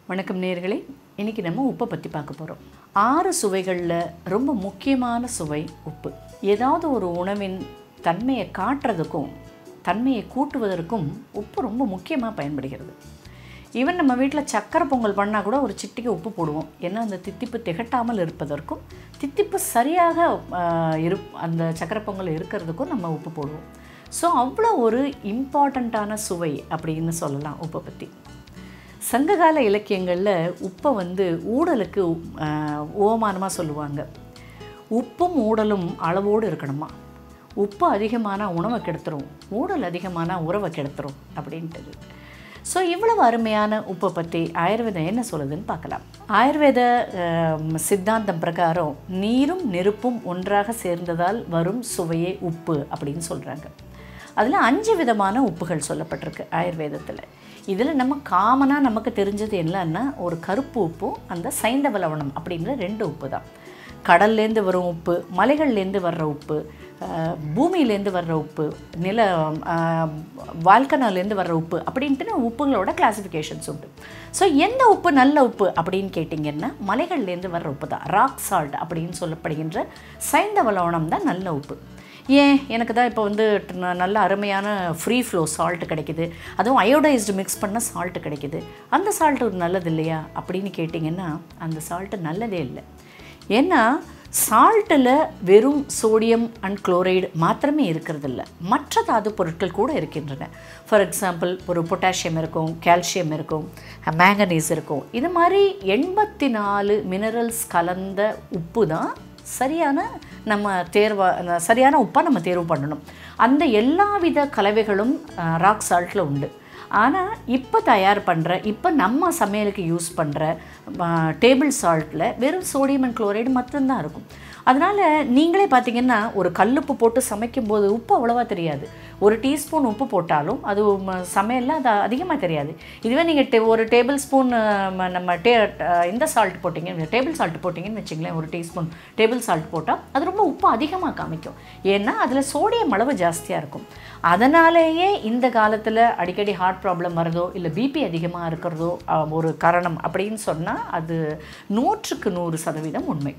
வணக்கம் நேர்களே இன்றைக்கி நம்ம உப்பை பற்றி பார்க்க போகிறோம் ஆறு சுவைகளில் ரொம்ப முக்கியமான சுவை உப்பு ஏதாவது ஒரு உணவின் தன்மையை காட்டுறதுக்கும் தன்மையை கூட்டுவதற்கும் உப்பு ரொம்ப முக்கியமாக பயன்படுகிறது ஈவன் நம்ம வீட்டில் சக்கரை பொங்கல் பண்ணால் கூட ஒரு சிட்டிக்கு உப்பு போடுவோம் ஏன்னா அந்த தித்திப்பு திகட்டாமல் இருப்பதற்கும் தித்திப்பு சரியாக ஆஹ், இரு அந்த சக்கரை பொங்கல் இருக்கிறதுக்கும் நம்ம உப்பு போடுவோம் ஸோ அவ்வளோ ஒரு இம்பார்ட்டண்ட்டான சுவை அப்படின்னு சொல்லலாம் உப்பை பற்றி சங்ககால இலக்கியங்களில் உப்பை வந்து ஊடலுக்கு ஓமானமாக சொல்லுவாங்க உப்பும் ஊடலும் அளவோடு இருக்கணுமா உப்பு அதிகமான உணவை கெடுத்துரும் ஊடல் அதிகமான உறவை கெடுத்துரும் அப்படின்ட்டு ஸோ இவ்வளவு அருமையான உப்பை பற்றி ஆயுர்வேதம் என்ன சொல்லுதுன்னு பார்க்கலாம் ஆயுர்வேத ஆம், சித்தாந்தம் பிரகாரம் நீரும் நெருப்பும் ஒன்றாக சேர்ந்ததால் வரும் சுவையே உப்பு அப்படின்னு சொல்கிறாங்க அதில் அஞ்சு விதமான உப்புகள் சொல்லப்பட்டிருக்கு ஆயுர்வேதத்தில் இதில் நம்ம காமனாக நமக்கு தெரிஞ்சது என்னன்னா ஒரு கருப்பு உப்பும் அந்த சைந்தவ லவணம் அப்படிங்கிற ரெண்டு உப்பு தான் கடல்லேருந்து வரும் உப்பு மலைகள்லேருந்து வர்ற உப்பு அஹ், பூமியிலேருந்து வர்ற உப்பு நில அஹ், வால்கனாலேருந்து வர்ற உப்பு அப்படின்ட்டு உப்புகளோட கிளாசிஃபிகேஷன்ஸ் உண்டு ஸோ எந்த உப்பு நல்ல உப்பு அப்படின்னு கேட்டிங்கன்னா மலைகள்லேருந்து வர்ற உப்பு தான் ராக் சால்ட் அப்படின்னு சொல்லப்படுகின்ற சைந்தவ லவணம் தான் நல்ல உப்பு ஏன் எனக்கு தான் இப்போ வந்து ந- நல்ல அருமையான ஃப்ரீ ஃப்ளோ சால்ட் கிடைக்குது அதுவும் அயோடைஸ்டு மிக்ஸ் பண்ண சால்ட் கிடைக்குது அந்த சால்ட் ஒரு நல்லது இல்லையா அப்படின்னு கேட்டிங்கன்னா அந்த சால்ட்டு நல்லதே இல்லை ஏன்னா சால்ட்டில் வெறும் சோடியம் அண்ட் குளோரைடு மாத்திரமே இருக்கிறதில்ல மற்ற தாது பொருட்கள் கூட இருக்கின்றன ஃபார் எக்ஸாம்பிள் ஒரு பொட்டாசியம் இருக்கும் கால்சியம் இருக்கும் மேங்கனீஸ் இருக்கும் இது மாதிரி எண்பத்தி நாலு மினரல்ஸ் கலந்த உப்பு தான் சரியான நம்ம தேர்வா அந்த சரியான உப்பாக நம்ம தேர்வு பண்ணணும் அந்த எல்லாவித கலவைகளும் ராக் சால்ட்டில் உண்டு ஆனால் இப்போ தயார் பண்ணுற இப்போ நம்ம சமையலுக்கு யூஸ் பண்ணுற டேபிள் சால்ட்டில் வெறும் சோடியம் அண்ட் குளோரைடு மட்டும்தான் இருக்கும் அதனால் நீங்களே பார்த்தீங்கன்னா ஒரு கல்லுப்பு போட்டு சமைக்கும்போது உப்பு அவ்வளோவா தெரியாது ஒரு டீஸ்பூன் உப்பு போட்டாலும் அது ம- சமையல்ல அது அதிகமாக தெரியாது இதுவே நீங்கள் டே ஒரு டேபிள் ஸ்பூன் நம்ம டே அஹ், இந்த சால்ட் போட்டிங்க டேபிள் சால்ட் போட்டிங்கன்னு வச்சுங்களேன் ஒரு டீஸ்பூன் டேபிள் சால்ட் போட்டால் அது ரொம்ப உப்பு அதிகமாக காமிக்கும் ஏன்னா அதில் சோடியம் அளவு ஜாஸ்தியாக இருக்கும் அதனாலேயே இந்த காலத்தில் அடிக்கடி ஹார்ட் ப்ராப்ளம் வரதோ இல்லை பிபி அதிகமாக இருக்கிறதோ அஹ், ஒரு காரணம் அப்படின்னு சொன்னால் அது நூற்றுக்கு நூறு சதவீதம் உண்மை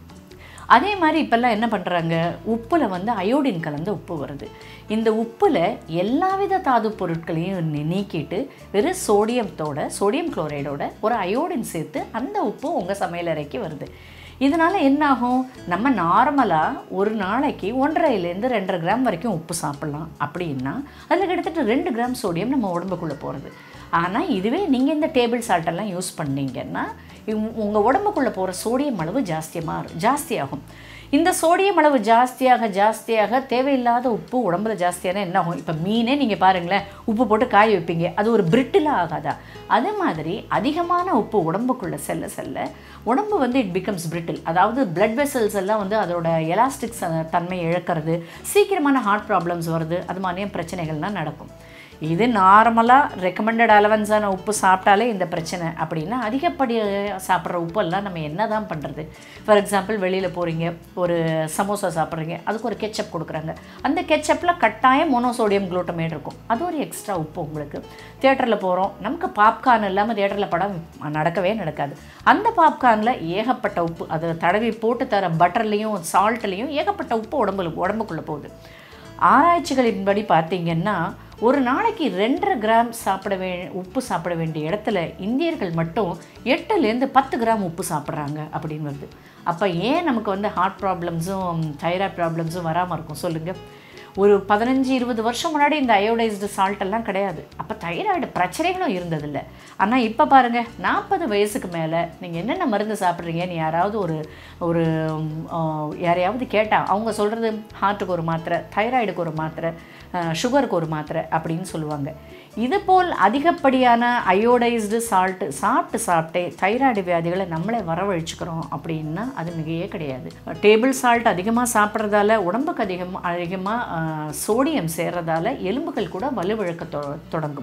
அதே மாதிரி இப்போல்லாம் என்ன பண்ணுறாங்க உப்பில் வந்து அயோடின் கலந்த உப்பு வருது இந்த உப்பில் எல்லாவித தாது பொருட்களையும் நீ- நீக்கிட்டு வெறும் சோடியத்தோட சோடியம் குளோரைடோட ஒரு அயோடின் சேர்த்து அந்த உப்பு உங்கள் சமையலறைக்கு வருது இதனால் என்னாகும் நம்ம நார்மலாக ஒரு நாளைக்கு ஒன்றரைலேருந்து ரெண்டரை கிராம் வரைக்கும் உப்பு சாப்பிட்லாம் அப்படின்னா அதில் கிட்டத்தட்ட ரெண்டு கிராம் சோடியம் நம்ம உடம்புக்குள்ளே போகிறது ஆனால் இதுவே நீங்கள் இந்த டேபிள் சால்ட்டெல்லாம் யூஸ் பண்ணீங்கன்னா உங்கள் உடம்புக்குள்ளே போகிற சோடியம் அளவு ஜாஸ்தியமாக ஜாஸ்தியாகும் இந்த சோடியம் அளவு ஜாஸ்தியாக ஜாஸ்தியாக தேவையில்லாத உப்பு உடம்புல ஜாஸ்தியான என்ன ஆகும் இப்போ மீனே நீங்கள் பாருங்களேன் உப்பு போட்டு காய வைப்பீங்க அது ஒரு பிரிட்டிலாக ஆகாதா அதே மாதிரி அதிகமான உப்பு உடம்புக்குள்ளே செல்ல செல்ல உடம்பு வந்து இட் பிகம்ஸ் பிரிட்டில் அதாவது பிளட் வெசல்ஸ் எல்லாம் வந்து அதோட எலாஸ்டிக் தன்மை இழக்கிறது சீக்கிரமான ஹார்ட் ப்ராப்ளம்ஸ் வருது அது மாதிரியும் பிரச்சனைகள்லாம் நடக்கும் இது நார்மலாக ரெக்கமெண்டட் அலவன்ஸான உப்பு சாப்பிட்டாலே இந்த பிரச்சனை அப்படின்னா அதிகப்படி சாப்பிட்ற உப்பெல்லாம் நம்ம என்ன தான் பண்ணுறது ஃபார் எக்ஸாம்பிள் வெளியில் போகிறீங்க ஒரு சமோசா சாப்பிட்றீங்க அதுக்கு ஒரு கெச்சப் கொடுக்குறாங்க அந்த கெச்சப்பில் கட்டாயம் மோனோசோடியம் குளூட்டமேட் இருக்கும் அது ஒரு எக்ஸ்ட்ரா உப்பு உங்களுக்கு தியேட்டரில் போகிறோம் நமக்கு பாப்கார்ன் இல்லாமல் தியேட்டரில் படம் நடக்கவே நடக்காது அந்த பாப்கார்னில் ஏகப்பட்ட உப்பு அது தடவி போட்டு தர பட்டர்லேயும் சால்ட்லேயும் ஏகப்பட்ட உப்பு உடம்புல உடம்புக்குள்ளே போகுது ஆராய்ச்சிகளின்படி பார்த்தீங்கன்னா ஒரு நாளைக்கு ரெண்டரை கிராம் சாப்பிட வே உப்பு சாப்பிட வேண்டிய இடத்துல இந்தியர்கள் மட்டும் எட்டுலேருந்து பத்து கிராம் உப்பு சாப்பிட்றாங்க அப்படின்னு வருது அப்போ ஏன் நமக்கு வந்து ஹார்ட் ப்ராப்ளம்ஸும் தைராய்ட் ப்ராப்ளம்ஸும் வராமல் இருக்கும் சொல்லுங்கள் ஒரு பதினஞ்சு இருபது வருஷம் முன்னாடி இந்த அயோடைஸ்டு சால்ட் எல்லாம் கிடையாது அப்போ தைராய்டு பிரச்சனைகளும் இருந்ததில்ல ஆனால் இப்போ பாருங்கள் நாற்பது வயசுக்கு மேலே நீங்கள் என்னென்ன மருந்து சாப்பிட்றீங்கன்னு யாராவது ஒரு ஒரு ம், ஆ, யாரையாவது கேட்டால் அவங்க சொல்கிறது ஹார்ட்டுக்கு ஒரு மாத்திரை தைராய்டுக்கு ஒரு மாத்திரை ஆ, சுகருக்கு ஒரு மாத்திரை அப்படின்னு சொல்லுவாங்க இதுபோல் அதிகப்படியான அயோடைஸ்டு சால்ட்டு சாப்பிட்டு சாப்பிட்டே தைராய்டு வியாதிகளை நம்மளே வரவழைச்சுக்கிறோம் அப்படின்னா அது மிகையே கிடையாது டேபிள் சால்ட் அதிகமாக சாப்பிட்றதால உடம்புக்கு அதிகம் அதிகமாக சோடியம் சேர்றதால எலும்புகள் கூட வலுவிழக்க தொ தொடங்கும்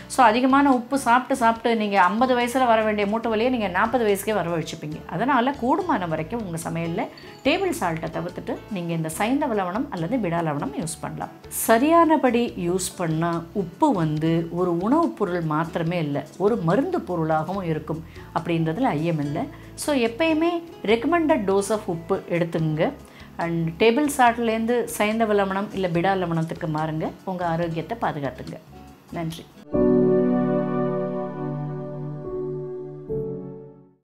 ஸோ அதிகமான உப்பு சாப்பிட்டு சாப்பிட்டு நீங்கள் ஐம்பது வயசில் வர வேண்டிய மூட்டு வலியை நீங்கள் நாற்பது வயசுக்கே வரவழைச்சிப்பீங்க அதனால் கூடுமான வரைக்கும் உங்கள் சமையலில் டேபிள் சால்ட்டை தவிர்த்துட்டு நீங்கள் இந்த சைந்தவ லவணம் அல்லது விடா லவணம் யூஸ் பண்ணலாம் சரியானபடி யூஸ் பண்ணால் உப்பு வந்து ஒரு உணவுப் பொருள் மாத்திரமே இல்லை ஒரு மருந்து பொருளாகவும் இருக்கும் அப்படின்றதுல ஐயமில்லை ஸோ எப்பயுமே ரெக்கமெண்டட் டோஸ் ஆஃப் உப்பு எடுத்துங்க அண்ட் டேபிள் சால்ட்லேருந்து சைந்தவ லவணம் இல்லை பிடா லவணத்துக்கு மாறுங்க உங்கள் ஆரோக்கியத்தை பாதுகாத்துங்க நன்றி